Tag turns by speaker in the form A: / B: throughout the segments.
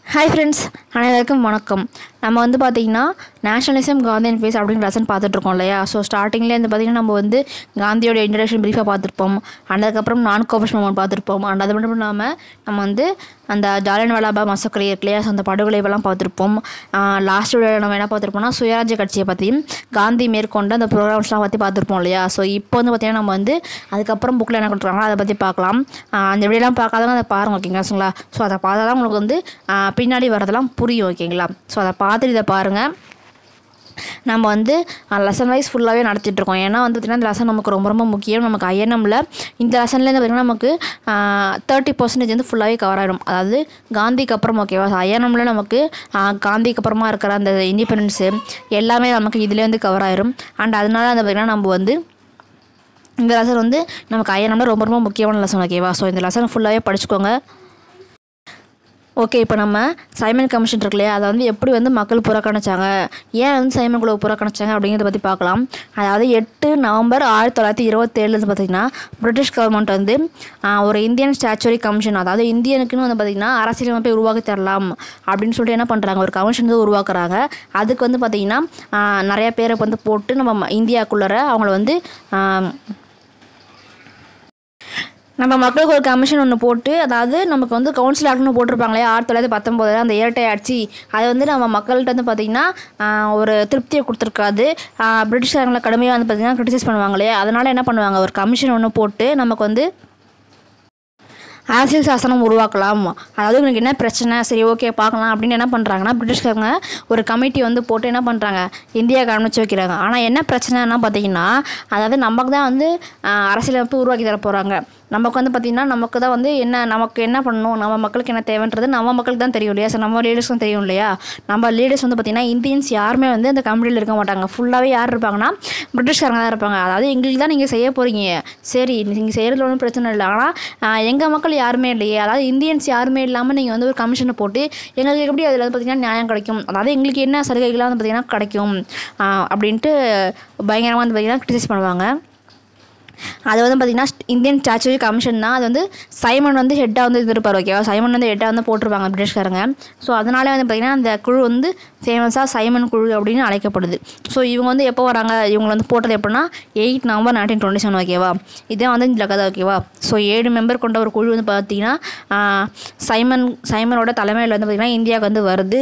A: hi friends அனைவருக்கும் வணக்கம் நம்ம வந்து பார்த்திங்கன்னா நேஷனலிசம் காந்தியன் ஃபேஸ் அப்படிங்கிற லெசன் பார்த்துட்ருக்கோம் இல்லையா ஸோ ஸ்டார்டிங்லேயே வந்து பார்த்திங்கன்னா நம்ம வந்து காந்தியோட இன்ட்ரடக்ஷன் ப்ரீஃபாக பார்த்துருப்போம் and அதுக்கப்புறம் நான் கோபஸ் மூமெண்ட் பார்த்துருப்போம் அண்ட் அது மட்டும் இல்லாமல் நம்ம வந்து அந்த ஜாலியன் வாலாபா மசக்கரை இருக்கு இல்லையா ஸோ அந்த படுகொலைவெல்லாம் பார்த்துருப்போம் லாஸ்ட் நம்ம என்ன பார்த்துருப்போம்னா சுயராஜ்ய கட்சியை பற்றியும் காந்தி மேற்கொண்ட அந்த ப்ரோக்ராம்ஸ்லாம் பற்றி பார்த்துருப்போம் இல்லையா ஸோ இப்போ வந்து பார்த்திங்கன்னா நம்ம வந்து அதுக்கப்புறம் புக்கில் என்ன கொடுத்துருக்காங்களோ அதை பற்றி பார்க்கலாம் ஆஹ் அந்த வீடியோலாம் பார்க்காதவங்க அதை பாருங்க ஓகேங்களா சரிங்களா ஸோ அதை பார்த்தா தான் உங்களுக்கு வந்து ஆஹ் பின்னாடி வரதெல்லாம் புரியும் ஓகேங்களா ஸோ அதை பார்த்துட்டு இதை பாருங்கள் நம்ம வந்து லெசன் வைஸ் ஃபுல்லாகவே நடத்திட்டு இருக்கோம் ஏன்னா வந்து பார்த்திங்கன்னா இந்த லெசன் நமக்கு ரொம்ப ரொம்ப முக்கியம் நமக்கு ஐஎன்எம்மில் இந்த லெசன்லேருந்து பார்த்திங்கன்னா நமக்கு தேர்ட்டி பர்சன்டேஜ் வந்து ஃபுல்லாகவே கவர் ஆகிடும் அதாவது காந்திக்கு அப்புறம் ஓகேவா ஐஎன்எம்மில் நமக்கு ஆஹ், காந்திக்கு அப்புறமா இருக்கிற அந்த இண்டிபெண்டன்ஸு எல்லாமே நமக்கு இதுலேயே வந்து கவர் ஆயிரும் அண்ட் அதனால வந்து பார்த்திங்கன்னா நம்ம வந்து இந்த லெசன் வந்து நமக்கு ஐஎன்எம்ல ரொம்ப ரொம்ப முக்கியமான லெசன் ஓகேவா ஸோ இந்த லெசன் ஃபுல்லாகவே படிச்சுக்கோங்க ஓகே இப்போ நம்ம சைமன் கமிஷன் இருக்கு இல்லையா அதை வந்து எப்படி வந்து மக்கள் புறக்கணிச்சாங்க ஏன் வந்து சைமன் குழுவை புறக்கணிச்சாங்க அப்படிங்கிறத பற்றி பார்க்கலாம் அதாவது எட்டு நவம்பர் ஆயிரத்தி தொள்ளாயிரத்தி இருபத்தேழுல பார்த்தீங்கன்னா பிரிட்டிஷ் கவர்மெண்ட் வந்து ஆஹ், ஒரு இந்தியன் ஸ்டாச்சுரி கமிஷன் அதாவது இந்தியனுக்குன்னு வந்து பார்த்திங்கன்னா அரசியலமைப்பை உருவாக்கி தரலாம் அப்படின்னு சொல்லிட்டு என்ன பண்ணுறாங்க ஒரு கமிஷன் வந்து உருவாக்குறாங்க அதுக்கு வந்து பார்த்திங்கன்னா ஆஹ், நிறைய பேரை வந்து போட்டு நம்ம ம- இந்தியாக்குள்ளர அவங்கள வந்து ஆஹ், நம்ம மக்களுக்கு ஒரு கமிஷன் ஒன்று போட்டு அதாவது நமக்கு வந்து கவுன்சில் ஆக்ட்னு போட்டிருப்பாங்களே ஆயிரத்தி தொள்ளாயிரத்தி பத்தொம்போதில் அந்த இரட்டை ஆட்சி அது வந்து நம்ம மக்கள்கிட்ட வந்து பார்த்திங்கன்னா ஆஹ், ஒரு திருப்தியை கொடுத்துருக்காது ஆஹ், பிரிட்டிஷ்காரங்களை கடுமையாக வந்து பார்த்திங்கன்னா கிரிட்டிசைஸ் பண்ணுவாங்களே அதனால் என்ன பண்ணுவாங்க ஒரு கமிஷன் ஒன்று போட்டு நமக்கு வந்து அரசியல் சாசனம் உருவாக்கலாம் அதாவது உங்களுக்கு என்ன பிரச்சனை சரி ஓகே பார்க்கலாம் அப்படின்னு என்ன பண்ணுறாங்கன்னா பிரிட்டிஷ்காரங்க ஒரு கமிட்டி வந்து போட்டு என்ன பண்ணுறாங்க இந்தியா கவனிச்சு வைக்கிறாங்க ஆனால் என்ன பிரச்சனைன்னா பார்த்தீங்கன்னா அதாவது நமக்கு தான் வந்து ஆஹ், அரசியலமைப்பு உருவாக்கி தர போகிறாங்க நமக்கு வந்து பார்த்திங்கன்னா நமக்கு தான் வந்து என்ன நமக்கு என்ன பண்ணணும் நம்ம மக்களுக்கு என்ன தேவைன்றது நம்ம மக்களுக்கு தான் தெரியும் இல்லையா சார் நம்ம லீடர்ஸ்க்கும் தெரியும் இல்லையா நம்ம லீடர்ஸ் வந்து பார்த்திங்கன்னா இந்தியன்ஸ் யாருமே வந்து அந்த கமிட்டியில் இருக்க மாட்டாங்க ஃபுல்லாகவே யார் இருப்பாங்கன்னா பிரிட்டிஷ்காரங்க தான் இருப்பாங்க அதாவது எங்களுக்கு தான் நீங்கள் செய்ய போகிறீங்க சரி நீங்கள் செய்கிறதுல ஒன்றும் பிரச்சனை இல்லை ஆனால் எங்கள் மக்கள் யாருமே இல்லையே அதாவது இந்தியன்ஸ் யாருமே இல்லாமல் நீங்கள் வந்து ஒரு கமிஷனை போட்டு எங்களுக்கு எப்படி அதில் வந்து பார்த்திங்கன்னா நியாயம் கிடைக்கும் அதாவது எங்களுக்கு என்ன சலுகைகள்லாம் வந்து பார்த்திங்கன்னா கிடைக்கும் ஆஹ் அப்படின்ட்டு பயங்கரமாக வந்து பார்த்திங்கன்னா கிரிட்டிசைஸ் பண்ணுவாங்க அது வந்து பார்த்திங்கன்னா இந்தியன் ஸ்டாச்சுரி கமிஷன் தான் அது வந்து சைமன் வந்து ஹெட்டாக வந்து இருந்திருப்பார் ஓகேவா சைமன் வந்து ஹெட்டாக வந்து போட்டிருப்பாங்க பிரிட்டிஷ்காரங்க ஸோ அதனாலே வந்து பார்த்திங்கன்னா அந்த குழு வந்து ஃபேமஸாக சைமன் குழு அப்படின்னு அழைக்கப்படுது ஸோ இவங்க வந்து எப்போ வராங்க இவங்க வந்து போட்டது எப்படின்னா eight November nineteen twenty seven ஓகேவா இதான் வந்து இந்த கதை ஓகேவா ஸோ ஏழு மெம்பர் கொண்ட ஒரு குழு வந்து பார்த்திங்கன்னா ஆஹ், சைமன் சைமனோட தலைமையில் வந்து பார்த்திங்கன்னா இந்தியாவுக்கு வந்து வருது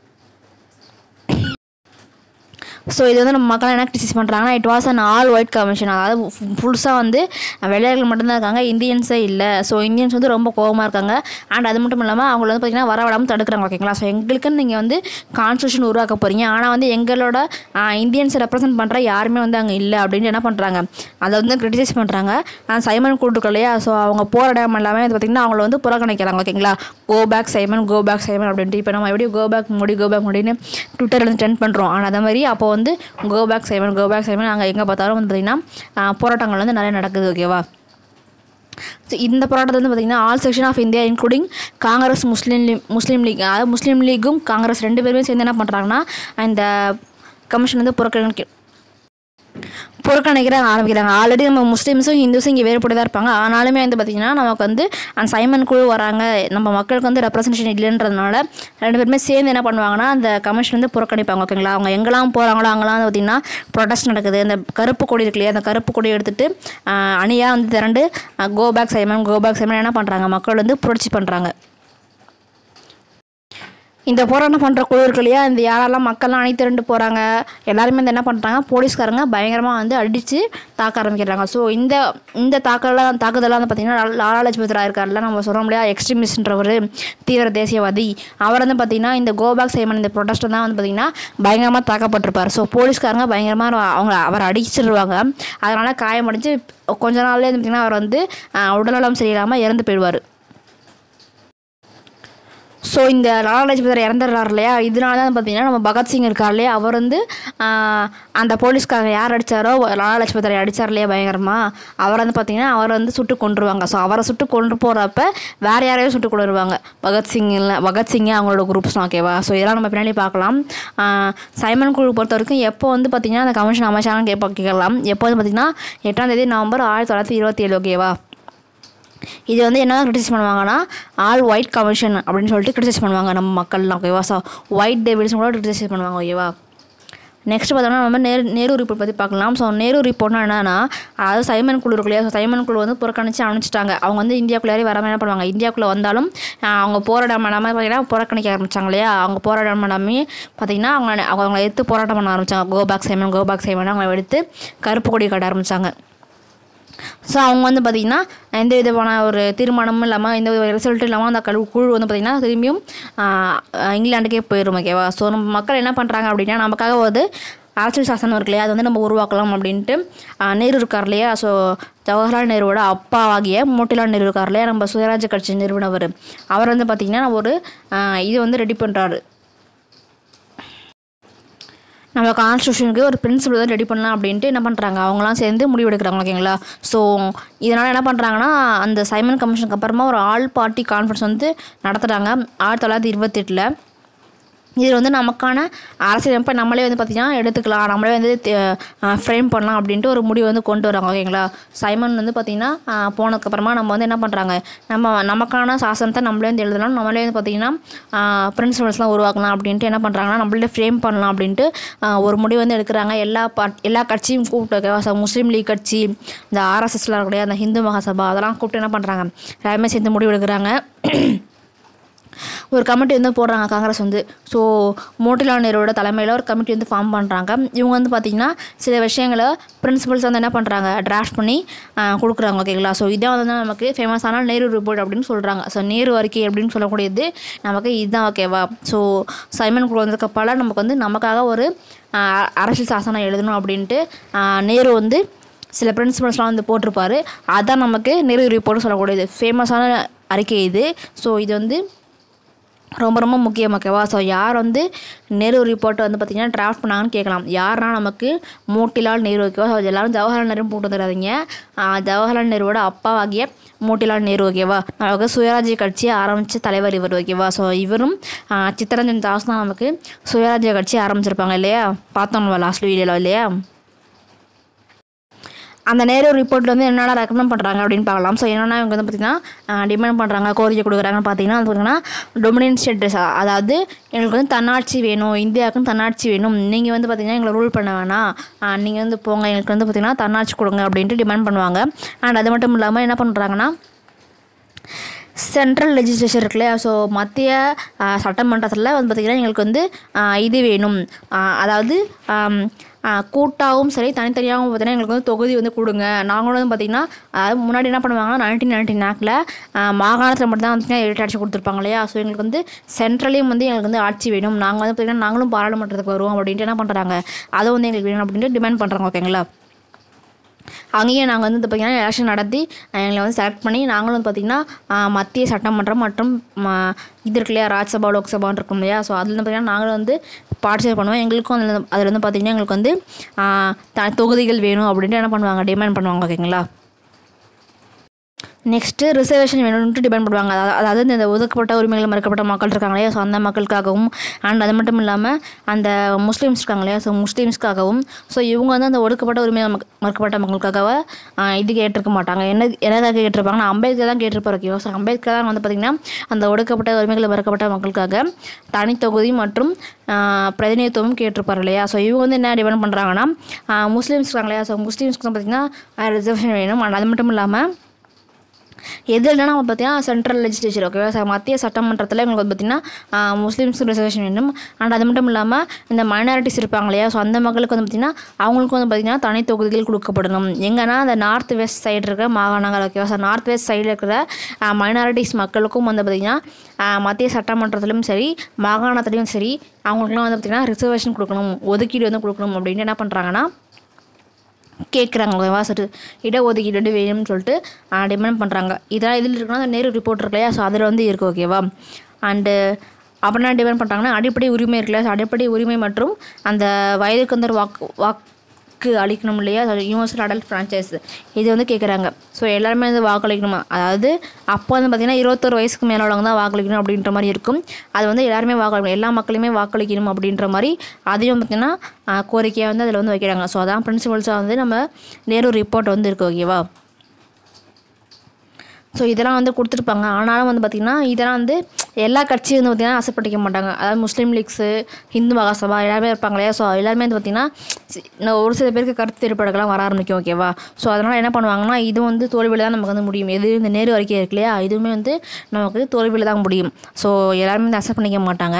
A: ஸோ இது வந்து நம்ம மக்கள் என்ன கிரிட்டிசைஸ் பண்ணுறாங்கன்னா it was an all white commission அதாவது ஃபுல்ஸாக வந்து வெள்ளையர்கள் மட்டும்தான் இருக்காங்க இந்தியன்ஸே இல்லை ஸோ இந்தியன்ஸ் வந்து ரொம்ப கோவமாக இருக்காங்க அண்ட் அது மட்டும் இல்லாமல் அவங்கள வந்து பார்த்திங்கன்னா வர விடாமல் தடுக்கிறாங்க ஓகேங்களா ஸோ எங்களுக்குன்னு நீங்கள் வந்து கான்ஸ்டியூஷன் உருவாக்க போகிறீங்க ஆனால் வந்து எங்களோட இந்தியன்ஸை ரெப்ரசென்ட் பண்ணுற யாருமே வந்து அங்கே இல்லை அப்படின்னு என்ன பண்ணுறாங்க அதை வந்து கிரிட்டிசைஸ் பண்ணுறாங்க நான் சைமன் கூட்டுருக்கு இல்லையா ஸோ அவங்க போகிற இடம் எல்லாமே வந்து பார்த்திங்கன்னா அவங்கள வந்து புறக்கணிக்கிறாங்க ஓகேங்களா go back Simon go back Simon அப்படின்ட்டு இப்போ நம்ம எப்படி கோ பேக் முடி கோ பேக் முடின்னு ட்விட்டரில் வந்து ட்ரெண்ட் பண்ணுறோம் ஆனால் அதே மாதிரி அப்போ வந்து go back Simon go back Simon அங்கே எங்கே பார்த்தாலும் வந்து பார்த்திங்கன்னா போராட்டங்கள் வந்து நிறைய நடக்குது ஓகேவா ஸோ இந்த போராட்டத்தில் வந்து பார்த்திங்கன்னா all section of India including Congress Muslim League Muslim League அதாவது முஸ்லீம் லீக்கும் காங்கிரஸ் ரெண்டு பேருமே சேர்ந்து என்ன பண்ணுறாங்கன்னா இந்த கமிஷன் வந்து புறக்கணிக்க புறக்கணிக்கிற ஆரம்பிக்கிறாங்க ஆல்ரெடி நம்ம முஸ்லீம்ஸும் ஹிந்துஸும் இங்கே வேறுபட்டு தான் இருப்பாங்க ஆனாலுமே வந்து பார்த்திங்கன்னா நமக்கு வந்து அந்த சைமன் குழு வராங்க நம்ம மக்களுக்கு வந்து ரெப்ரசன்டேஷன் இல்லைன்றதுனால ரெண்டு பேருமே சேர்ந்து என்ன பண்ணுவாங்கன்னா அந்த கமிஷன் வந்து புறக்கணிப்பாங்க ஓகேங்களா அவங்க எங்கெல்லாம் போகிறாங்களோ அங்கெல்லாம் வந்து பார்த்திங்கன்னா ப்ரொடெஸ்ட் நடக்குது அந்த கருப்பு கொடி இருக்கு இல்லையா அந்த கருப்பு கொடி எடுத்துகிட்டு அணியாக வந்து திரண்டு go back Simon go back Simon என்ன பண்ணுறாங்க மக்கள் வந்து புரட்சி பண்ணுறாங்க இந்த போராட்டம் பண்ணுற குழு இருக்கு இல்லையா இந்த யாரெல்லாம் மக்கள்லாம் அணி திரண்டு போகிறாங்க எல்லாருமே வந்து என்ன பண்ணுறாங்க போலீஸ்காரங்க பயங்கரமாக வந்து அடித்து தாக்க ஆரம்பிக்கிறாங்க ஸோ இந்த இந்த தாக்கலாம் தாக்குதலாம் வந்து பார்த்திங்கன்னா லா- லாலா லஜ்பத் ராய் இருக்கார்ல நம்ம சொல்ல முடியாது எக்ஸ்ட்ரீமிஸ்ட்ன்றவர் தீவிர தேசியவாதி அவர் வந்து பார்த்திங்கன்னா இந்த கோபேக் சைமன் இந்த ப்ரொடெஸ்ட் தான் வந்து பார்த்திங்கன்னா பயங்கரமாக தாக்கப்பட்டிருப்பார் ஸோ போலீஸ்காரங்க பயங்கரமாக அவங்க அவரை அடிச்சிடுவாங்க அதனால் காயமடைஞ்சு கொஞ்ச நாள்லேயே வந்து பார்த்திங்கன்னா அவர் வந்து ஆஹ், உடல்நலம் சரியில்லாமல் இறந்து போயிடுவார் ஸோ இந்த லாலா லஜ்பத் ராய் இறந்துடுறாரு இல்லையா இதனால தான் பார்த்தீங்கன்னா நம்ம பகத்சிங் இருக்கார் இல்லையா அவர் வந்து ஆஹ், அந்த போலீஸ்காரங்க யார் அடித்தாரோ லாலா லஜ்பத் ராய் அடித்தார் இல்லையா பயங்கரமாக அவர் வந்து பார்த்தீங்கன்னா அவரை வந்து சுட்டு கொண்டுருவாங்க ஸோ அவரை சுட்டு கொண்டு போகிறப்ப வேறு யாரையும் சுட்டு கொண்டுருவாங்க பகத்சிங் இல்லை பகத்சிங் அவங்களோட குரூப்ஸ்லாம் ஓகேவா ஸோ இதெல்லாம் நம்ம பின்னாடி பார்க்கலாம் ஆஹ், சைமன் குழு பொறுத்த வரைக்கும் எப்போ வந்து பார்த்தீங்கன்னா அந்த கமிஷன் அமைச்சாங்கன்னு கேட்ப கேட்கலாம் எப்போ வந்து பார்த்தீங்கன்னா எட்டாம் தேதி நவம்பர் ஆயிரத்தி தொள்ளாயிரத்தி இருபத்தி ஏழு ஓகேவா இது வந்து என்ன கிரிட்டிசைஸ் பண்ணுவாங்கன்னா ஆல் ஒயிட் கமிஷன் அப்படின்னு சொல்லிட்டு கிரிட்டிசைஸ் பண்ணுவாங்க நம்ம மக்கள்லாம் ஓகேவா ஸோ ஒயிட் டேவில்ஸ் கூட கிரிட்டிசைஸ் பண்ணுவாங்க ஓகேவா நெக்ஸ்ட் பார்த்தோம்னா நம்ம நேரு நேரு ரிப்போர்ட் பற்றி பார்க்கலாம் ஸோ நேரு ரிப்போர்ட்னா என்னன்னா அதாவது சைமன் குழு இருக்கு இல்லையா ஸோ சைமன் குழு வந்து புறக்கணிச்சு அனுப்பிச்சிட்டாங்க அவங்க வந்து இந்தியாக்குள்ளே வராமல் என்ன பண்ணுவாங்க இந்தியாவுக்குள்ளே வந்தாலும் ஆஹ் அவங்க போராட்டம் பண்ணாமல் பார்த்தீங்கன்னா புறக்கணிக்க ஆரம்பிச்சாங்க இல்லையா அவங்க போராட்டம் பண்ணாமே பார்த்தீங்கன்னா அவங்க அவங்க அவங்கள எடுத்து போராட்டம் பண்ண ஆரம்பிச்சாங்க go back Simon go back Simon அவங்க எடுத்து கருப்பு கொடி காட்ட ஆரம்பிச்சாங்க ஸோ அவங்க வந்து பார்த்திங்கன்னா எந்த விதமான ஒரு தீர்மானமும் இல்லாமல் எந்த வித ரிசல்ட்டும் இல்லாமல் அந்த கழு குழு வந்து பார்த்திங்கன்னா திரும்பியும் ஆஹ், இங்கிலாந்துக்கே போயிடும் ஓகேவா ஸோ நம்ம மக்கள் என்ன பண்ணுறாங்க அப்படின்னா நமக்காக ஒரு அரசியல் சாசனம் இருக்கு இல்லையா அது வந்து நம்ம உருவாக்கலாம் அப்படின்ட்டு ஆஹ், நேரு இருக்கார் இல்லையா ஸோ ஜவஹர்லால் நேருவோட அப்பாவாகிய மோட்டிலால் நேரு இருக்கார் இல்லையா நம்ம சுயராஜ்ய கட்சி நிறுவனவர் அவர் வந்து பார்த்திங்கன்னா ஒரு ஆஹ், இது வந்து ரெடி பண்ணுறாரு நம்ம கான்ஸ்டியூஷனுக்கு ஒரு பிரின்சிபல் தான் ரெடி பண்ணலாம் அப்படின்ட்டு என்ன பண்ணுறாங்க அவங்களாம் சேர்ந்து முடிவெடுக்கிறாங்க ஓகேங்களா ஸோ இதனால் என்ன பண்ணுறாங்கன்னா அந்த சைமன் கமிஷனுக்கு அப்புறமா ஒரு ஆல் பார்ட்டி கான்ஃபரன்ஸ் வந்து நடத்துகிறாங்க ஆயிரத்தி தொள்ளாயிரத்தி இருபத்தெட்டில் இதில் வந்து நமக்கான அரசியலமைப்பை நம்மளே வந்து பார்த்திங்கன்னா எடுத்துக்கலாம் நம்மளே வந்து ஃப்ரேம் பண்ணலாம் அப்படின்ட்டு ஒரு முடிவு வந்து கொண்டு வராங்க ஓகேங்களா சைமன் வந்து பார்த்திங்கன்னா ஆஹ், போனதுக்கப்புறமா நம்ம வந்து என்ன பண்ணுறாங்க நம்ம நமக்கான சாசனத்தை நம்மளே வந்து எழுதலாம் நம்மளே வந்து பார்த்திங்கன்னா பிரின்சிபல்ஸ்லாம் உருவாக்கலாம் அப்படின்ட்டு என்ன பண்ணுறாங்கன்னா நம்மளே ஃப்ரேம் பண்ணலாம் அப்படின்ட்டு ஆஹ், ஒரு முடிவு வந்து எடுக்கிறாங்க எல்லா பாட் எல்லா கட்சியும் கூப்பிட்டு ஓகேவா ஸோ முஸ்லீம் லீக் கட்சி இந்த ஆர்எஸ்எஸ்லாம் இருக்கக்கூடிய அந்த ஹிந்து மகாசபா அதெல்லாம் கூப்பிட்டு என்ன பண்ணுறாங்க எல்லாருமே சேர்ந்து முடிவு எடுக்கிறாங்க ஒரு கமிட்டி வந்து போடுறாங்க காங்கிரஸ் வந்து ஸோ மோட்டிலால் நேருவோட தலைமையில் ஒரு கமிட்டி வந்து ஃபார்ம் பண்ணுறாங்க இவங்க வந்து பார்த்திங்கன்னா சில விஷயங்களை பிரின்சிபல்ஸ் வந்து என்ன பண்ணுறாங்க டிராஃப்ட் பண்ணி ஆஹ், கொடுக்குறாங்க ஓகேங்களா ஸோ இதான் வந்து நமக்கு ஃபேமஸான நேரு ரிப்போர்ட் அப்படின்னு சொல்கிறாங்க ஸோ நேரு அறிக்கை அப்படின்னு சொல்லக்கூடியது நமக்கு இதுதான் ஓகேவா ஸோ சைமன் குழு வந்ததுக்கு அப்பால நமக்கு வந்து நமக்காக ஒரு ஆஹ், அரசியல் சாசனம் எழுதணும் அப்படின்ட்டு ஆஹ், நேரு வந்து சில பிரின்சிபல்ஸ்லாம் வந்து போட்டிருப்பாரு அதான் நமக்கு நேரு ரிப்போர்ட்னு சொல்லக்கூடியது ஃபேமஸான அறிக்கை இது ஸோ இது வந்து ரொம்ப ரொம்ப முக்கியம் ஓகேவா ஸோ யார் வந்து நேரு ரிப்போர்ட்டை வந்து பார்த்திங்கன்னா டிராஃப்ட் பண்ணாங்கன்னு கேட்கலாம் யாருன்னா நமக்கு மோட்டிலால் நேரு ஓகேவா ஸோ எல்லாரும் ஜவஹர்லால் நேரு போட்டு வந்துடாதீங்க ஆஹ் ஜவஹர்லால் நேருவோட அப்பாவாகிய மோட்டிலால் நேரு ஓகேவா நமக்கு சுயராஜ்ய கட்சியை ஆரம்பித்த தலைவர் இவர் ஓகேவா ஸோ இவரும் ஆஹ் சித்தரஞ்சன் தாஸ் தான் நமக்கு சுயராஜ்ய கட்சி ஆரம்பிச்சிருப்பாங்க இல்லையா பார்த்தோம் லாஸ்ட் வீடியோவில் இல்லையா அந்த நேரு ரிப்போர்ட்டில் வந்து என்னென்ன ரெக்கமெண்ட் பண்ணுறாங்க அப்படின்னு பார்க்கலாம் ஸோ என்னென்னா இவங்க வந்து பார்த்திங்கன்னா டிமாண்ட் பண்ணுறாங்க கோரிக்கை கொடுக்குறாங்கன்னு பார்த்தீங்கன்னா அது பார்த்தீங்கன்னா டொமினியன் ஸ்டேட்டஸ் அதாவது எங்களுக்கு வந்து தன்னாட்சி வேணும் இந்தியாவுக்குன்னு தன்னாட்சி வேணும் நீங்கள் வந்து பார்த்திங்கன்னா எங்களை ரூல் பண்ண வேணாம் நீங்கள் வந்து போங்க எங்களுக்கு வந்து பார்த்திங்கன்னா தன்னாட்சி கொடுங்க அப்படின்ட்டு டிமாண்ட் பண்ணுவாங்க அண்ட் அது மட்டும் இல்லாமல் என்ன பண்ணுறாங்கன்னா சென்ட்ரல் லெஜிஸ்லேச்சர் இருக்கு இல்லையா ஸோ மத்திய ஆஹ், சட்டமன்றத்தில் வந்து பார்த்திங்கன்னா எங்களுக்கு வந்து ஆஹ், இது வேணும் ஆஹ், அதாவது ஆம், ஆஹ், கூட்டாகவும் சரி தனித்தனியாகவும் பார்த்தீங்கன்னா எங்களுக்கு வந்து தொகுதி வந்து கொடுங்க நாங்களும் வந்து பார்த்திங்கன்னா அதாவது முன்னாடி என்ன பண்ணுவாங்கன்னா நைன்டீன் நைன்டி நாக்கில் மாகாணத்தில் மட்டும் தான் வந்து எட்டு ஆட்சி கொடுத்துருப்பாங்க இல்லையா ஸோ எங்களுக்கு வந்து சென்ட்ரலையும் வந்து எங்களுக்கு வந்து ஆட்சி வேணும் நாங்கள் வந்து பார்த்திங்கன்னா நாங்களும் பாராளுமன்றத்துக்கு வருவோம் அப்படின்ட்டு என்ன பண்ணுறாங்க அதை வந்து எங்களுக்கு வேணும் அப்படின்ட்டு டிமாண்ட் பண்ணுறாங்க ஓகேங்களா அங்கேயே நாங்கள் வந்து பார்த்திங்கன்னா எலெக்ஷன் நடத்தி எங்களை வந்து செலக்ட் பண்ணி நாங்களும் வந்து பார்த்திங்கன்னா ஆஹ், மத்திய சட்டமன்றம் மற்றும் ம- இது இருக்கு இல்லையா ராஜ்சபா லோக்சபான்னு இருக்கும் இல்லையா ஸோ அதில் வந்து பார்த்திங்கன்னா நாங்களும் வந்து பார்ட்டிசிபேட் பண்ணுவோம் எங்களுக்கும் அதில் அதில் வந்து பார்த்திங்கன்னா எங்களுக்கு வந்து ஆஹ், த தொகுதிகள் வேணும் அப்படின்ட்டு என்ன பண்ணுவாங்க டிமாண்ட் பண்ணுவாங்க ஓகேங்களா நெக்ஸ்ட்டு ரிசர்வேஷன் வேணும்னு டிபெண்ட் பண்ணுவாங்க அதாவது அதாவது இந்த ஒதுக்கப்பட்ட உரிமைகள் மறுக்கப்பட்ட மக்கள் இருக்காங்க இல்லையா ஸோ அந்த மக்களுக்காகவும் அண்ட் அது மட்டும் இல்லாமல் அந்த முஸ்லீம்ஸ் இருக்காங்க இல்லையா ஸோ முஸ்லீம்ஸ்க்காகவும் ஸோ இவங்க வந்து அந்த ஒடுக்கப்பட்ட உரிமை மக்- மறுக்கப்பட்ட மக்களுக்காக ஆஹ், இது கேட்டிருக்க மாட்டாங்க என்ன என்னதாக கேட்டிருப்பாங்கன்னா அம்பேத்கர் தான் கேட்டிருப்பார் ஓகேவா ஸோ அம்பேத்கர் தான் வந்து பார்த்திங்கன்னா அந்த ஒடுக்கப்பட்ட உரிமைகள் மறுக்கப்பட்ட மக்களுக்காக தனித்தொகுதி மற்றும் ஆஹ், பிரதிநிதித்துவம் கேட்டிருப்பார் இல்லையா ஸோ இவங்க வந்து என்ன டிபெண்ட் பண்ணுறாங்கன்னா முஸ்லீம்ஸ் இருக்காங்க இல்லையா ஸோ முஸ்லீம்ஸ்க்கு வந்து பார்த்திங்கன்னா ரிசர்வேஷன் வேணும் and அது மட்டும் இல்லாமல் எது இல்லைன்னா நம்ம பார்த்தீங்கன்னா சென்ட்ரல் லெஜிஸ்லேச்சர் ஓகேவா சார் மத்திய சட்டமன்றத்தில் எங்களுக்கு வந்து பார்த்திங்கன்னா முஸ்லீம்ஸ் ரிசர்வேஷன் வேணும் அண்ட் அது மட்டும் இல்லாமல் இந்த மைனாரிட்டிஸ் இருப்பாங்க இல்லையா ஸோ அந்த மக்களுக்கு வந்து பார்த்திங்கன்னா அவங்களுக்கு வந்து பார்த்திங்கன்னா தனி தொகுதிகள் கொடுக்கப்படணும் எங்கன்னா அந்த நார்த் வெஸ்ட் சைடு இருக்கிற மாகாணங்கள் ஓகேவா சார் நார்த் வெஸ்ட் சைடில் இருக்கிற மைனாரிட்டிஸ் மக்களுக்கும் வந்து பார்த்திங்கன்னா ஆஹ், மத்திய சட்டமன்றத்திலும் சரி மாகாணத்துலேயும் சரி அவங்களுக்குலாம் வந்து பார்த்திங்கன்னா ரிசர்வேஷன் கொடுக்கணும் ஒதுக்கீடு வந்து கொடுக்கணும் அப்படின்னு என்ன பண்ணுறாங்கன்னா கேட்குறாங்க ஓகேவா சரி இடஒதுக்கீடு வந்து வேணும்னு சொல்லிட்டு டிமாண்ட் பண்ணுறாங்க இதெல்லாம் இதில் இருக்குன்னா அந்த நேரு ரிப்போர்ட் இருக்கு இல்லையா ஸோ அதில் வந்து இருக்குது ஓகேவா அண்டு அப்புறம் என்ன டிமாண்ட் பண்ணுறாங்கன்னா அடிப்படை உரிமை இருக்குல்ல ஸோ அடிப்படை உரிமை மற்றும் அந்த வயதுக்கு வந்து ஒரு வாக்கு வாக்கு அளிக்கணும் இல்லையா யூனிவர்சல் அடல்ட் ஃப்ரான்ச்சைஸ் இது வந்து கேட்குறாங்க ஸோ எல்லாருமே வந்து வாக்களிக்கணுமா அதாவது அப்போ வந்து பார்த்திங்கன்னா இருபத்தொரு வயசுக்கு மேலே உள்ளவங்க தான் வாக்களிக்கணும் அப்படின்ற மாதிரி இருக்கும் அது வந்து எல்லாருமே வாக்களிக்கணும் எல்லா மக்களுமே வாக்களிக்கணும் அப்படின்ற மாதிரி அதையும் பார்த்திங்கன்னா கோரிக்கையாக வந்து அதில் வந்து வைக்கிறாங்க ஸோ அதான் பிரின்சிபல்ஸாக வந்து நம்ம நேரு ரிப்போர்ட் வந்து இருக்கு ஓகேவா ஸோ இதெல்லாம் வந்து கொடுத்துருப்பாங்க ஆனாலும் வந்து பார்த்திங்கன்னா இதெல்லாம் வந்து எல்லா கட்சியும் வந்து பார்த்திங்கன்னா ஆசைப்பட்டிக்க மாட்டாங்க அதாவது முஸ்லீம் லீக்ஸு ஹிந்து மகாசபா எல்லாருமே இருப்பாங்க இல்லையா ஸோ எல்லாருமே வந்து பார்த்திங்கன்னா சி- இன்னும் ஒரு சில பேருக்கு கருத்து வேறுபாடுகள்லாம் வர ஆரம்பிக்கும் ஓகேவா ஸோ அதனால் என்ன பண்ணுவாங்கன்னா இது வந்து தோல்வியில் தான் நமக்கு வந்து முடியும் எது இந்த நேரு அறிக்கை இருக்கு இல்லையா இதுவுமே வந்து நமக்கு தோல்வியில் தான் முடியும் ஸோ எல்லாருமே வந்து அக்செப்ட் பண்ணிக்க மாட்டாங்க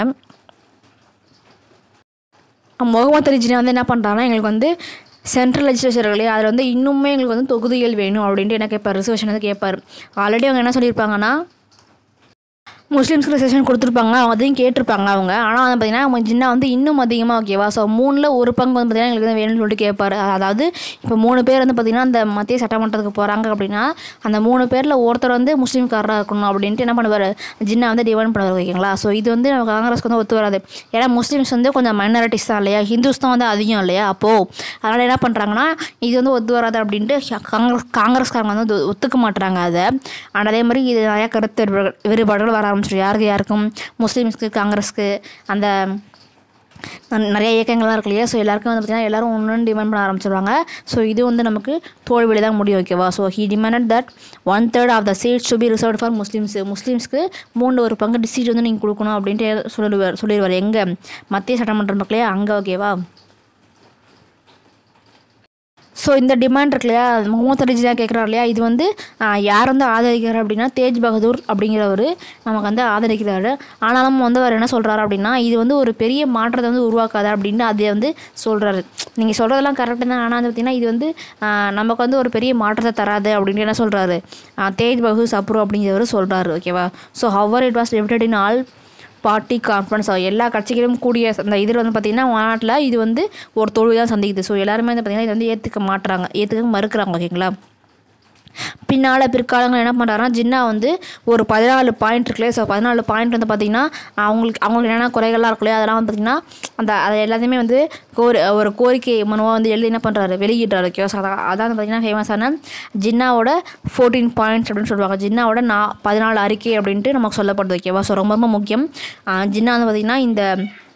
A: முகமது அலி ஜின்னா வந்து என்ன பண்ணுறாங்கன்னா எங்களுக்கு வந்து சென்ட்ரல் லெஜிஸ்லேச்சர் இல்லையா அதில் வந்து இன்னுமே எங்களுக்கு வந்து தொகுதிகள் வேணும் அப்படின்ட்டு என்ன கேட்பார் ரிசர்வேஷன் வந்து கேட்பார் ஆல்ரெடி அவங்க என்ன சொல்லியிருப்பாங்கன்னா முஸ்லீம்ஸ்க்கு ரிசர்வேஷன் கொடுத்துருப்பாங்க அவங்க அதையும் கேட்டிருப்பாங்க அவங்க ஆனால் வந்து பார்த்தீங்கன்னா அவங்க ஜின்னா வந்து இன்னும் அதிகமாக ஓகேவா ஸோ மூணில் ஒரு பங்கு வந்து பார்த்தீங்கன்னா எங்களுக்கு வந்து வேணும்னு சொல்லிட்டு கேட்பாரு அதாவது இப்போ மூணு பேர் வந்து பார்த்தீங்கன்னா அந்த மத்திய சட்டமன்றத்துக்கு போகிறாங்க அப்படின்னா அந்த மூணு பேரில் ஒருத்தர் வந்து முஸ்லீம்காரராக இருக்கணும் அப்படின்ட்டு என்ன பண்ணுவார் ஜின்னா வந்து டிமாண்ட் பண்ணுவார் ஓகேங்களா ஸோ இது வந்து நம்ம காங்கிரஸ்க்கு வந்து ஒத்து வராது ஏன்னா முஸ்லீம்ஸ் வந்து கொஞ்சம் மைனாரிட்டிஸ் தான் இல்லையா ஹிந்துஸ் தான் வந்து அதிகம் இல்லையா அப்போது அதனால் என்ன பண்ணுறாங்கன்னா இது வந்து ஒத்து வராது அப்படின்ட்டு காங்கிரஸ் காங்கிரஸ்காரங்க வந்து ஒத்து- ஒத்துக்க மாட்டுறாங்க அதை ஆனால் அதே மாதிரி இது நிறையா கருத்து வேறுபாடு- வேறுபாடுகள் வர ஆரம்பிச்சிடும் யாருக்கு யாருக்கும் முஸ்லீம்ஸ்க்கு காங்கிரஸ்க்கு அந்த ந- நிறைய இயக்கங்கள்லாம் இருக்கு இல்லையா ஸோ எல்லாருக்கும் வந்து பார்த்தீங்கன்னா எல்லாரும் ஒன்று டிமாண்ட் பண்ண ஆரம்பிச்சிருவாங்க ஸோ இது வந்து நமக்கு தோல்வியில் தான் முடியும் ஓகேவா so he demanded that one third of the seats to be reserve for Muslims முஸ்லீம்ஸ்க்கு மூணு ஒரு பங்கு சீட் வந்து நீங்கள் கொடுக்கணும் அப்படின்ட்டு சொல்லிடுவார் சொல்லிடுவார் எங்கே மத்திய சட்டமன்றம் மக்களே அங்கே ஓகேவா ஸோ இந்த டிமாண்ட் இருக்கு இல்லையா முகமது அலிஜினா கேட்குறாரு இல்லையா இது வந்து ஆஹ், யார் வந்து ஆதரிக்கிறார் அப்படின்னா தேஜ் பகதூர் அப்படிங்கிறவர் நமக்கு வந்து ஆதரிக்கிறாரு ஆனாலும் வந்து அவர் என்ன சொல்கிறாரு அப்படின்னா இது வந்து ஒரு பெரிய மாற்றத்தை வந்து உருவாக்காது அப்படின்னு அதை வந்து சொல்கிறாரு நீங்கள் சொல்கிறதெல்லாம் கரெக்டு தான் ஆனால் வந்து பார்த்தீங்கன்னா இது வந்து ஆஹ், நமக்கு வந்து ஒரு பெரிய மாற்றத்தை தராது அப்படின்னு என்ன சொல்கிறாரு தேஜ் பகதூர் சப்ரு அப்படிங்கிறவர் சொல்கிறாரு ஓகேவா so however it was debated in all party conference எல்லா கட்சிகளும் கூடிய அந்த இதில் வந்து பார்த்திங்கன்னா மாநாட்டில் இது வந்து ஒரு தோல்வி தான் சந்திக்குது ஸோ எல்லாருமே வந்து பார்த்திங்கன்னா இதை வந்து ஏற்றுக்க மாட்டுறாங்க ஏற்றுக்க மறுக்கிறாங்க ஓகேங்களா பின்னால் பிற்காலங்கள் என்ன பண்ணுறாருன்னா ஜின்னா வந்து ஒரு பதினாலு பாயிண்ட் இருக்குல்ல ஸோ பதினாலு பாயிண்ட் வந்து பார்த்திங்கன்னா அவங்களுக்கு அவங்களுக்கு என்னென்ன குறைகள்லாம் இருக்குல்லையோ அதெல்லாம் வந்து பார்த்திங்கன்னா அந்த அதை எல்லாத்தையுமே வந்து கோரி ஒரு கோரிக்கை மனுவாக வந்து எழுதி என்ன பண்ணுறாரு வெளியிடுறாரு ஓகேவா ஸோ அதான் அதான் வந்து பார்த்திங்கன்னா ஃபேமஸான ஜின்னாவோட ஃபோர்டீன் பாயிண்ட்ஸ் அப்படின்னு சொல்லுவாங்க ஜின்னாவோட நான் பதினாலு அறிக்கை அப்படின்ட்டு நமக்கு சொல்லப்படுது ஓகேவா ஸோ ரொம்ப ரொம்ப முக்கியம் ஆஹ் ஜின்னா வந்து பார்த்திங்கன்னா இந்த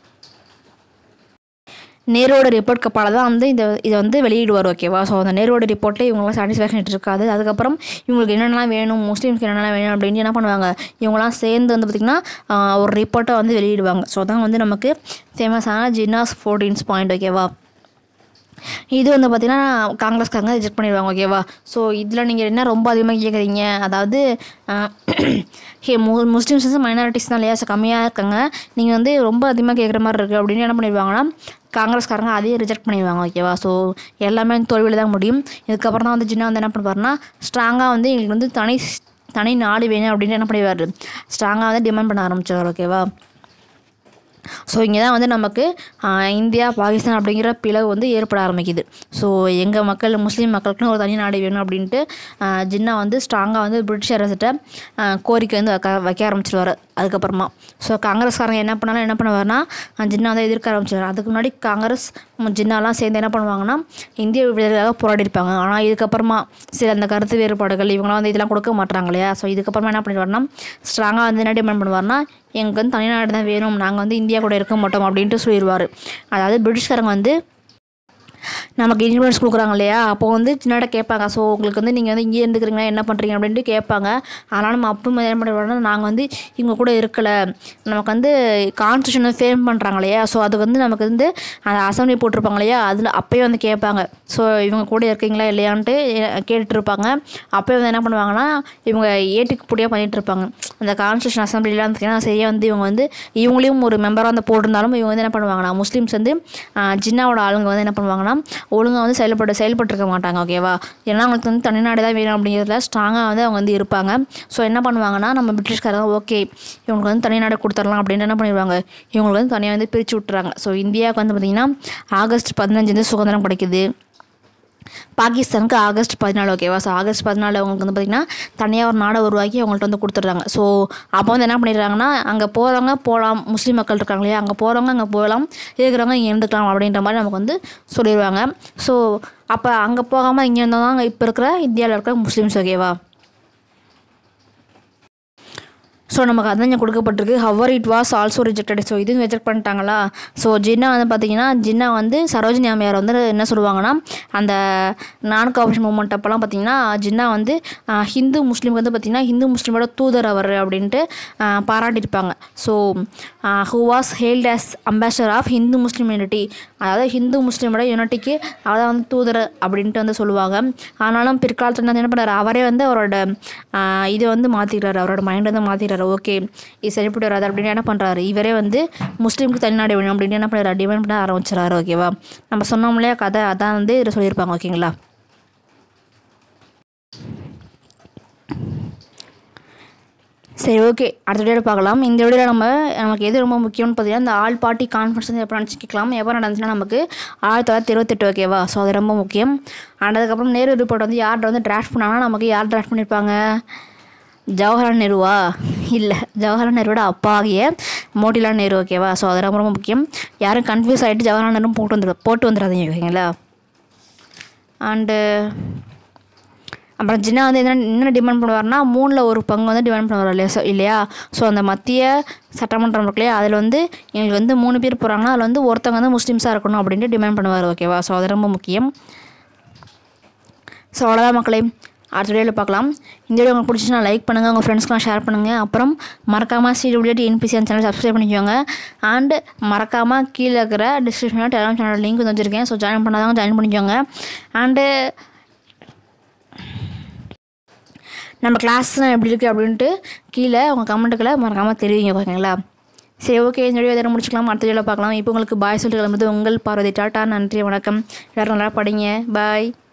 A: நேரோட ரிப்போர்ட் கப்பால தான் வந்து இந்த இதை வந்து வெளியிடுவார் ஓகேவா ஸோ அந்த நேரோட ரிப்போர்ட்டில் இவங்களாம் சாட்டிஸ்ஃபேக்ஷன் இருக்காது அதுக்கப்புறம் இவங்களுக்கு என்னென்னலாம் வேணும் முஸ்லீம்ஸ்க்கு என்னென்ன வேணும் அப்படின்னு என்ன பண்ணுவாங்க இவங்களாம் சேர்ந்து வந்து பார்த்திங்கன்னா ஆஹ், ஒரு ரிப்போர்ட்டை வந்து வெளியிடுவாங்க ஸோ தான் வந்து நமக்கு ஃபேமஸான ஜின்னாஸ் ஃபோர்டீன்ஸ் பாயிண்ட் ஓகேவா இது வந்து பார்த்திங்கன்னா காங்கிரஸ்காரங்க ரிஜெக்ட் பண்ணிடுவாங்க ஓகேவா ஸோ இதில் நீங்கள் என்ன ரொம்ப அதிகமாக கேட்குறீங்க அதாவது அஹ், ஹே மு முஸ்லீம்ஸ் வந்து மைனாரிட்டிஸ் தான் இல்லையா ஸோ கம்மியாக இருக்காங்க நீங்கள் வந்து ரொம்ப அதிகமாக கேட்குற மாதிரி இருக்குது அப்படின்னு என்ன பண்ணிடுவாங்கன்னா காங்கிரஸ்காரங்க அதையும் ரிஜெக்ட் பண்ணிடுவாங்க ஓகேவா ஸோ எல்லாமே தோல்வியில் தான் முடியும் இதுக்கப்புறம் தான் வந்து ஜின்னா வந்து என்ன பண்ணுவாருன்னா ஸ்ட்ராங்காக வந்து எங்களுக்கு வந்து தனி தனி நாடு வேணும் அப்படின்னு என்ன பண்ணிடுவார் ஸ்ட்ராங்காக வந்து டிமாண்ட் பண்ண ஆரம்பிச்சிடுவார் ஓகேவா ஸோ இங்கே தான் வந்து நமக்கு ஆஹ், இந்தியா பாகிஸ்தான் அப்படிங்கிற பிளவு வந்து ஏற்பட ஆரம்பிக்குது ஸோ எங்கள் மக்கள் முஸ்லீம் மக்களுக்குன்னு ஒரு தனி நாடு வேணும் அப்படின்ட்டு ஆஹ், ஜின்னா வந்து ஸ்ட்ராங்காக வந்து பிரிட்டிஷ் அரசிட்ட ஆஹ், கோரிக்கை வந்து வைக்க வைக்க ஆரம்பிச்சிருவார் அதுக்கப்புறமா ஸோ காங்கிரஸ்காரங்க என்ன பண்ணாலும் என்ன பண்ணுவார்னா ஆஹ், ஜின்னா வந்து எதிர்க்க ஆரம்பிச்சிடுவார் அதுக்கு முன்னாடி காங்கிரஸ் ம், ஜின்னாலாம் சேர்ந்து என்ன பண்ணுவாங்கன்னா இந்திய விடுதலைக்காக போராடி இருப்பாங்க ஆனால் இதுக்கப்புறமா சில அந்த கருத்து வேறுபாடுகள் இவங்களாம் வந்து இதெல்லாம் கொடுக்க மாட்டாங்க இல்லையா ஸோ இதுக்கப்புறமா என்ன பண்ணிடுவார்னா ஸ்ட்ராங்காக வந்து என்ன டிமாண்ட் பண்ணுவார்னா எங்களுக்கு வந்து தனிநாடு தான் வேணும் நாங்கள் வந்து இந்தியா கூட இருக்க மாட்டோம் அப்படின்ட்டு சொல்லிடுவார் அதாவது பிரிட்டிஷ்காரங்க வந்து நமக்கு இன்சூரன்ஸ் கொடுக்குறாங்க இல்லையா அப்போ வந்து சின்னட கேட்பாங்க ஸோ உங்களுக்கு வந்து நீங்கள் வந்து இங்கே இருந்துக்கிறீங்களா என்ன பண்ணுறீங்க அப்படின்ட்டு கேட்பாங்க ஆனால் நம்ம அப்போ என்ன பண்ணுறோம்னா நாங்கள் வந்து இவங்க கூட இருக்கலை நமக்கு வந்து கான்ஸ்டியூஷன் வந்து ஃபேம் பண்ணுறாங்க இல்லையா ஸோ அது வந்து நமக்கு வந்து அந்த அசம்பிளி போட்டிருப்பாங்க இல்லையா அதில் அப்போயே வந்து கேட்பாங்க ஸோ இவங்க கூட இருக்கீங்களா இல்லையான்ட்டு கேட்டுட்டு இருப்பாங்க அப்போயே வந்து என்ன பண்ணுவாங்கன்னா இவங்க ஏட்டுக்குப்படியாக பண்ணிட்டு இருப்பாங்க அந்த கான்ஸ்டியூஷன் அசம்பிளிலாம் பார்த்தீங்கன்னா சரியாக வந்து இவங்க வந்து இவங்களையும் ஒரு மெம்பராக வந்து போட்டிருந்தாலும் இவங்க வந்து என்ன பண்ணுவாங்கன்னா முஸ்லீம்ஸ் வந்து ஆஹ், ஜின்னாவோட ஆளுங்க வந்து என்ன பண்ணுவாங்கன்னா ஒழுங்காக வந்து செயல்பட செயல்பட்டுருக்க மாட்டாங்க ஓகேவா ஏன்னா அவங்களுக்கு வந்து தனிநாடு தான் வேணும் அப்படிங்கிறதுல ஸ்ட்ராங்காக வந்து அவங்க வந்து இருப்பாங்க ஸோ என்ன பண்ணுவாங்கன்னா நம்ம பிரிட்டிஷ்காரங்க ஓகே இவங்களுக்கு வந்து தனிநாடு கொடுத்துடலாம் அப்படின்னு என்ன பண்ணிடுவாங்க இவங்களுக்கு வந்து தனியாக வந்து பிரித்து விட்டுறாங்க ஸோ இந்தியாவுக்கு வந்து பார்த்திங்கன்னா ஆகஸ்ட் பதினஞ்சு வந்து சுதந்திரம் கிடைக்குது பாகிஸ்தானுக்கு ஆகஸ்ட் பதினாலு ஓகேவா ஸோ ஆகஸ்ட் பதினாலு அவங்களுக்கு வந்து பார்த்திங்கன்னா தனியாக ஒரு நாடை உருவாக்கி அவங்கள்ட்ட வந்து கொடுத்துட்றாங்க ஸோ அப்போ வந்து என்ன பண்ணிடுறாங்கன்னா அங்கே போகிறவங்க போகலாம் முஸ்லீம் மக்கள் இருக்காங்க இல்லையா அங்கே போகிறவங்க அங்கே போகலாம் இருக்கிறவங்க இங்கே இருந்துக்கலாம் அப்படின்ற மாதிரி நமக்கு வந்து சொல்லிடுவாங்க ஸோ அப்போ அங்கே போகாமல் இங்கே இருந்தால் தான் இப்போ இருக்கிற இந்தியாவில் இருக்கிற முஸ்லீம்ஸ் ஓகேவா ஸோ நமக்கு அதான் இங்கே கொடுக்கப்பட்டிருக்கு however it was also rejected so இதுவும் ரிஜெக்ட் பண்ணிட்டாங்களா ஸோ ஜின்னா வந்து பார்த்தீங்கன்னா ஜின்னா வந்து சரோஜினி அம்மையார் வந்து என்ன சொல்லுவாங்கன்னா அந்த நான் காப்பரேஷன் மூமெண்ட் அப்போலாம் பார்த்தீங்கன்னா ஜின்னா வந்து ஆஹ், ஹிந்து முஸ்லீம் வந்து பார்த்தீங்கன்னா ஹிந்து முஸ்லீமோட தூதர் அவர் அப்படின்ட்டு ஆஹ், பாராட்டியிருப்பாங்க so who was hailed as ambassador of Hindu Muslim unity அதாவது ஹிந்து முஸ்லீமோட யூனிட்டிக்கு அதான் வந்து தூதர் அப்படின்ட்டு வந்து சொல்லுவாங்க ஆனாலும் பிற்காலத்தில் வந்து என்ன பண்ணுறாரு அவரே வந்து அவரோட ஆஹ், இது வந்து மாற்றிக்கிறாரு அவரோட மைண்ட் வந்து மாற்றிக்கிறாரு ஓகே இது சரிப்பட்டு வராது அப்படின்னு என்ன பண்ணுறாரு இவரே வந்து முஸ்லீமுக்கு தனிநாடு வேணும் அப்படின்னு என்ன பண்ணுறாரு டிமாண்ட் பண்ண ஆரம்பிச்சிடறாரு ஓகேவா நம்ம சொன்னோம் இல்லையா கதை அதான் வந்து இதில் சொல்லியிருப்பாங்க ஓகேங்களா சரி ஓகே அடுத்த வீடியோவில் பார்க்கலாம் இந்த வீடியோவில் நம்ம நமக்கு எது ரொம்ப முக்கியம்னு பார்த்தீங்கன்னா இந்த ஆல் பார்ட்டி கான்ஃபரன்ஸ் வந்து எப்போ நினச்சிக்கலாம் எப்போ நடந்துச்சுன்னா நமக்கு ஆயிரத்தி தொள்ளாயிரத்தி இருபத்தெட்டு ஓகேவா ஸோ அது ரொம்ப முக்கியம் அண்ட் அதுக்கப்புறம் நேரு ரிப்போர்ட் வந்து யார்கிட்ட வந்து டிராஃப்ட் பண்ணாங்கன்னா நமக்கு யார் டிராஃப்ட் பண்ணியிருப்பாங்க ஜவஹர்லால் நேருவா இல்லை ஜவஹர்லால் நேருவோட அப்பா ஆகிய மோட்டிலால் நேரு ஓகேவா ஸோ அது ரொம்ப ரொம்ப முக்கியம் யாரும் கன்ஃபியூஸ் ஆகிட்டு ஜவஹர்லால் நேரும் போட்டு வந்துடு போட்டு வந்துடாதீங்க ஓகேங்களா அண்டு அப்புறம் ஜின்னா வந்து என்ன என்ன டிமாண்ட் பண்ணுவார்னா மூணில் ஒரு பங்கு வந்து டிமாண்ட் பண்ணுவார் இல்லையா ஸோ இல்லையா ஸோ அந்த மத்திய சட்டமன்றம் இருக்கு இல்லையா அதில் வந்து எங்களுக்கு வந்து மூணு பேர் போகிறாங்கன்னா அதில் வந்து ஒருத்தவங்க வந்து முஸ்லீம்ஸாக இருக்கணும் அப்படின்ட்டு டிமாண்ட் பண்ணுவார் ஓகேவா ஸோ அது ரொம்ப முக்கியம் ஸோ அவ்வளோதான் மக்களே அடுத்த வீடியோவில் பார்க்கலாம் இந்த வீடியோ உங்களுக்கு பிடிச்சிச்சுன்னா லைக் பண்ணுங்கள் உங்கள் ஃப்ரெண்ட்ஸ்க்குலாம் ஷேர் பண்ணுங்கள் அப்புறம் மறக்காமல் சிடபிள்யூடி என்பிசி அந்த சேனல் சப்ஸ்கிரைப் பண்ணிக்கோங்க அண்ட் மறக்காமல் கீழே இருக்கிற டிஸ்கிரிப்ஷனில் டெலிகிராம் சேனல் லிங்க் வந்து வச்சுருக்கேன் ஸோ ஜாயின் பண்ணாதவங்க ஜாயின் பண்ணிக்கோங்க அண்டு நம்ம கிளாஸ்லாம் எப்படி இருக்குது அப்படின்ட்டு கீழே உங்கள் கமெண்ட்டுக்களை மறக்காமல் தெரிவிங்க ஓகேங்களா சரி ஓகே இந்த வீடியோ எதாவது முடிச்சுக்கலாம் அடுத்த வீடியோவில் பார்க்கலாம் இப்போ உங்களுக்கு பாய் சொல்லிட்டு கிளம்புறது உங்கள் பார்வதி டாட்டா நன்றி வணக்கம் எல்லோரும் நல்லா படிங்க பாய்